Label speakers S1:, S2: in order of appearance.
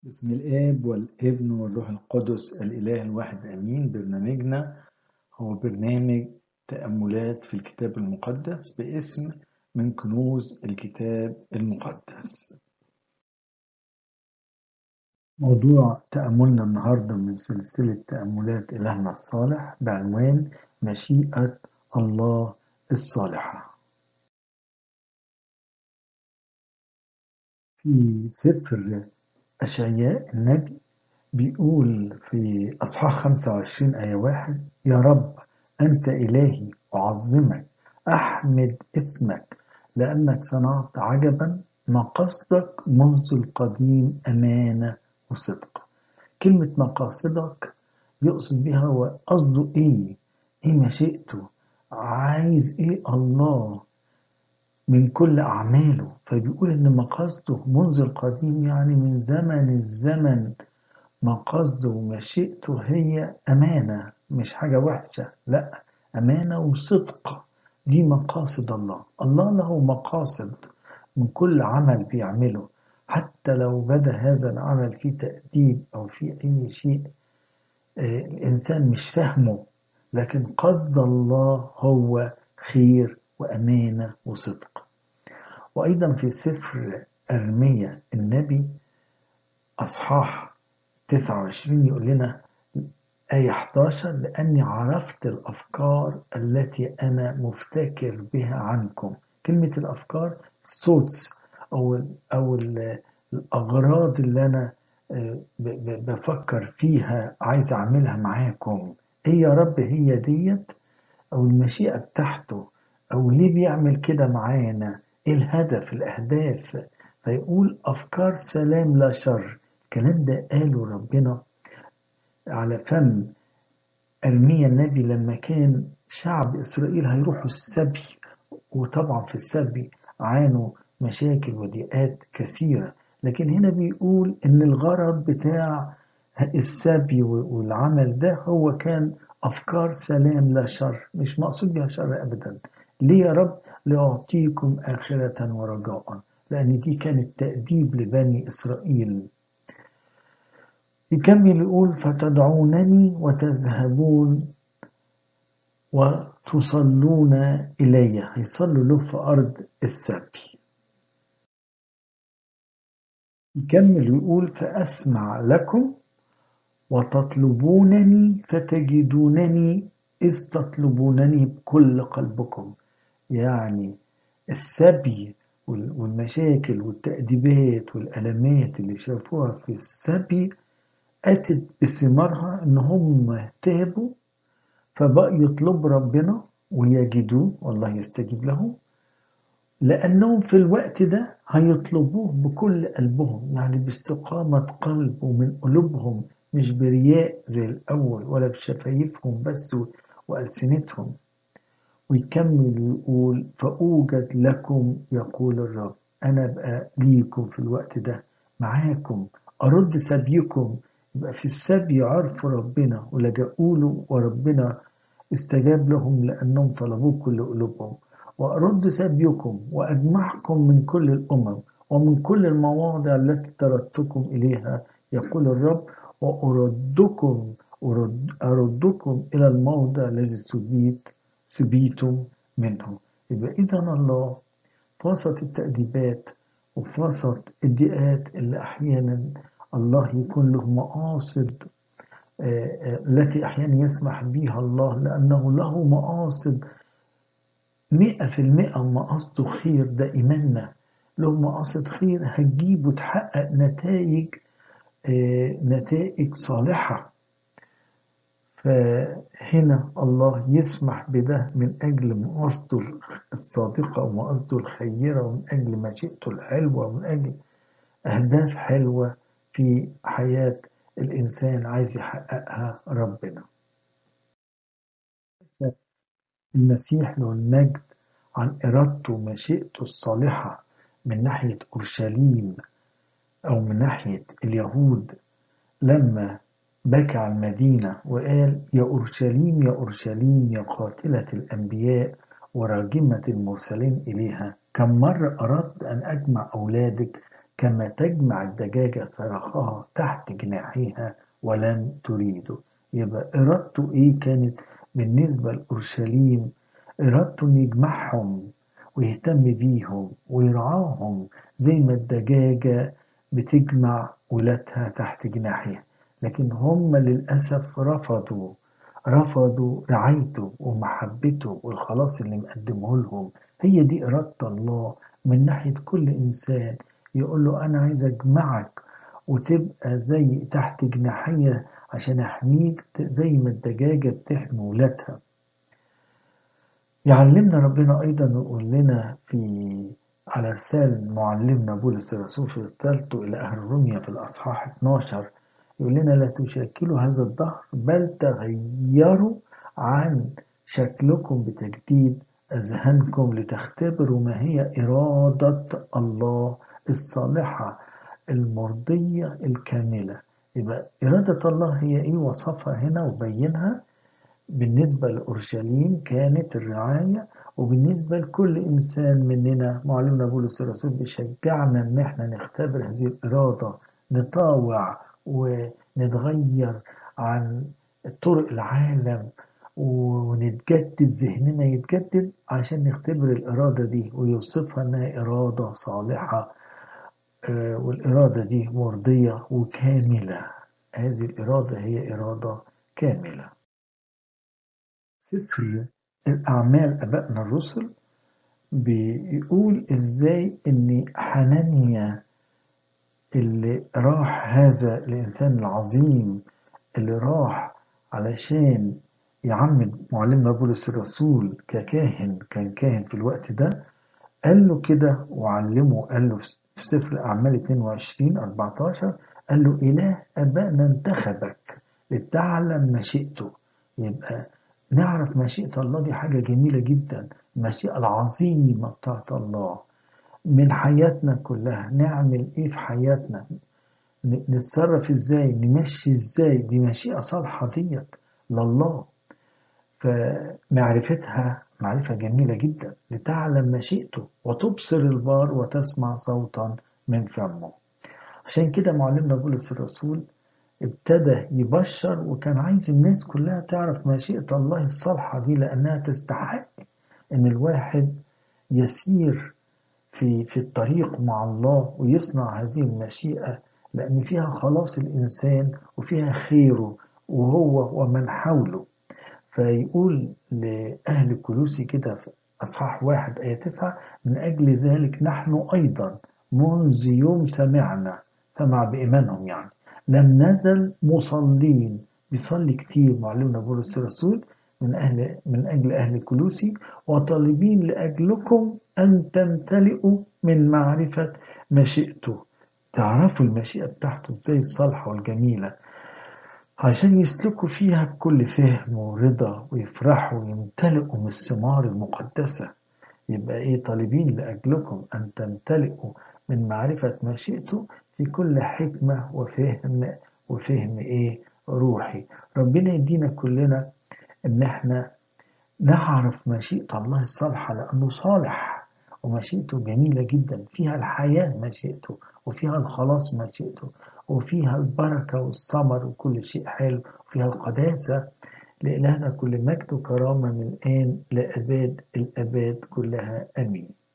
S1: بسم الآب والابن والروح القدس الإله الواحد آمين برنامجنا هو برنامج تأملات في الكتاب المقدس باسم من كنوز الكتاب المقدس موضوع تأملنا النهاردة من سلسلة تأملات إلهنا الصالح بعنوان مشيئة الله الصالحة في سفر أشعياء النبي بيقول في أصحاح 25 آية واحد يا رب أنت إلهي أعظمك أحمد اسمك لأنك صنعت عجبا ما قصدك منذ القديم أمانة وصدق كلمة مقاصدك يقصد بها هو قصده إيه إيه مشيئته عايز إيه الله من كل أعماله فبيقول إن مقاصده منذ القديم يعني من زمن الزمن مقاصده ومشيئته هي أمانة مش حاجة وحشة لا أمانة وصدق دي مقاصد الله الله له مقاصد من كل عمل بيعمله حتى لو بدا هذا العمل فيه تأديب أو فيه أي شيء الإنسان مش فاهمه لكن قصد الله هو خير وأمانة وصدق وأيضا في سفر أرمية النبي أصحاح 29 يقول لنا آية 11 لأني عرفت الأفكار التي أنا مفتكر بها عنكم كلمة الأفكار صوتس أو أو الأغراض اللي أنا بفكر فيها عايز أعملها معاكم إيه يا رب هي ديت أو المشيئة بتاعته أو ليه بيعمل كده معانا إيه الهدف الأهداف فيقول أفكار سلام لا شر الكلام ده قاله ربنا على فم أرميا النبي لما كان شعب إسرائيل هيروحوا السبي وطبعا في السبي عانوا مشاكل وضيقات كثيرة لكن هنا بيقول إن الغرض بتاع السبي والعمل ده هو كان أفكار سلام لا شر مش مقصود بها شر أبدا ليه يا رب لأعطيكم آخرة ورجاء لأن دي كانت تأديب لبني إسرائيل يكمل يقول فتدعونني وتذهبون وتصلون إلي هيصلوا له في أرض السبي يكمل يقول فأسمع لكم وتطلبونني فتجدونني إذ تطلبونني بكل قلبكم يعني السبي والمشاكل والتأديبات والألمات اللي شافوها في السبي أتت بثمارها إن هم تابوا فبقى يطلب ربنا ويجدوه والله يستجيب لهم لأنهم في الوقت ده هيطلبوه بكل قلبهم يعني باستقامة قلب ومن قلوبهم مش برياء زي الأول ولا بشفايفهم بس وألسنتهم ويكمل ويقول فأوجد لكم يقول الرب أنا أبقى ليكم في الوقت ده معاكم أرد سبيكم يبقى في السبي عرفوا ربنا ولجأوا له وربنا استجاب لهم لأنهم طلبوه كل قلوبهم وأرد سبيكم وأجمعكم من كل الأمم ومن كل المواضع التي طردتكم إليها يقول الرب وأردكم أرد أردكم إلى الموضع الذي سبيت سبيتم منه يبقى إذا الله في وسط التأديبات وفي وسط الضيقات اللي أحيانا الله يكون له مقاصد التي أحيانا يسمح بها الله لأنه له مقاصد مئة في المئة مقاصده خير ده إيماننا له مقاصد خير هتجيب وتحقق نتائج نتائج صالحة فهنا الله يسمح بده من أجل مقاصده الصادقة ومقاصده الخيرة ومن أجل مشيئته الحلوة ومن أجل أهداف حلوة في حياة الإنسان عايز يحققها ربنا المسيح له المجد عن إرادته ومشيئته الصالحة من ناحية أورشليم أو من ناحية اليهود لما بكى على المدينة وقال يا أورشليم يا أورشليم يا قاتلة الأنبياء وراجمة المرسلين إليها كم مرة أردت أن أجمع أولادك كما تجمع الدجاجة فراخها تحت جناحيها ولن تريده يبقى إرادته إيه كانت بالنسبة لأورشليم إرادته إنه يجمعهم ويهتم بيهم ويرعاهم زي ما الدجاجة بتجمع ولادها تحت جناحها لكن هم للأسف رفضوا رفضوا رعايته ومحبته والخلاص اللي مقدمه لهم هي دي إرادة الله من ناحية كل إنسان يقول له أنا عايز أجمعك وتبقى زي تحت جناحية عشان أحميك زي ما الدجاجة بتحمي ولادها يعلمنا ربنا أيضا ويقول لنا في على رسالة معلمنا بولس الرسول في رسالته إلى أهل روميا في الأصحاح 12 يقول لنا لا تشكلوا هذا الدهر بل تغيروا عن شكلكم بتجديد أذهانكم لتختبروا ما هي إرادة الله الصالحة المرضية الكاملة يبقى إرادة الله هي إيه وصفها هنا وبينها بالنسبة لأورشليم كانت الرعاية وبالنسبة لكل إنسان مننا معلمنا بولس الرسول بيشجعنا إن إحنا نختبر هذه الإرادة نطاوع ونتغير عن طرق العالم ونتجدد ذهننا يتجدد عشان نختبر الإرادة دي ويوصفها إنها إرادة صالحة والإرادة دي مرضية وكاملة هذه الإرادة هي إرادة كاملة سفر الأعمال أبائنا الرسل بيقول إزاي إن حنانيا اللي راح هذا الإنسان العظيم اللي راح علشان يعمد معلمنا بولس الرسول ككاهن كان كاهن في الوقت ده قال له كده وعلمه قال له في سفر أعمال 22 14 قال له إله أبائنا انتخبك لتعلم مشيئته يبقى نعرف مشيئة الله دي حاجة جميلة جدا المشيئة العظيمة بتاعت الله من حياتنا كلها نعمل ايه في حياتنا نتصرف ازاي نمشي ازاي دي مشيئة صالحة ديت لله فمعرفتها معرفة جميلة جدا لتعلم مشيئته وتبصر البار وتسمع صوتا من فمه عشان كده معلمنا بولس الرسول ابتدى يبشر وكان عايز الناس كلها تعرف مشيئة الله الصالحة دي لأنها تستحق إن الواحد يسير في في الطريق مع الله ويصنع هذه المشيئة لأن فيها خلاص الإنسان وفيها خيره وهو ومن حوله فيقول لأهل كلوسي كده في أصحاح واحد آية تسعة من أجل ذلك نحن أيضا منذ يوم سمعنا سمع بإيمانهم يعني لم نزل مصلين بيصلي كتير معلمنا بولس الرسول من أهل من أجل أهل كلوسي وطالبين لأجلكم أن تمتلئوا من معرفة مشيئته تعرفوا المشيئة بتاعته ازاي الصالحة والجميلة عشان يسلكوا فيها بكل فهم ورضا ويفرحوا ويمتلئوا من الثمار المقدسة يبقى ايه طالبين لأجلكم أن تمتلئوا من معرفة مشيئته في كل حكمة وفهم وفهم ايه روحي ربنا يدينا كلنا ان احنا نعرف مشيئة الله الصالحة لأنه صالح ومشيئته جميلة جدا فيها الحياة مشيئته وفيها الخلاص مشيئته وفيها البركة والثمر وكل شيء حلو وفيها القداسة لإلهنا كل مجد وكرامة من الآن لأباد الأباد كلها أمين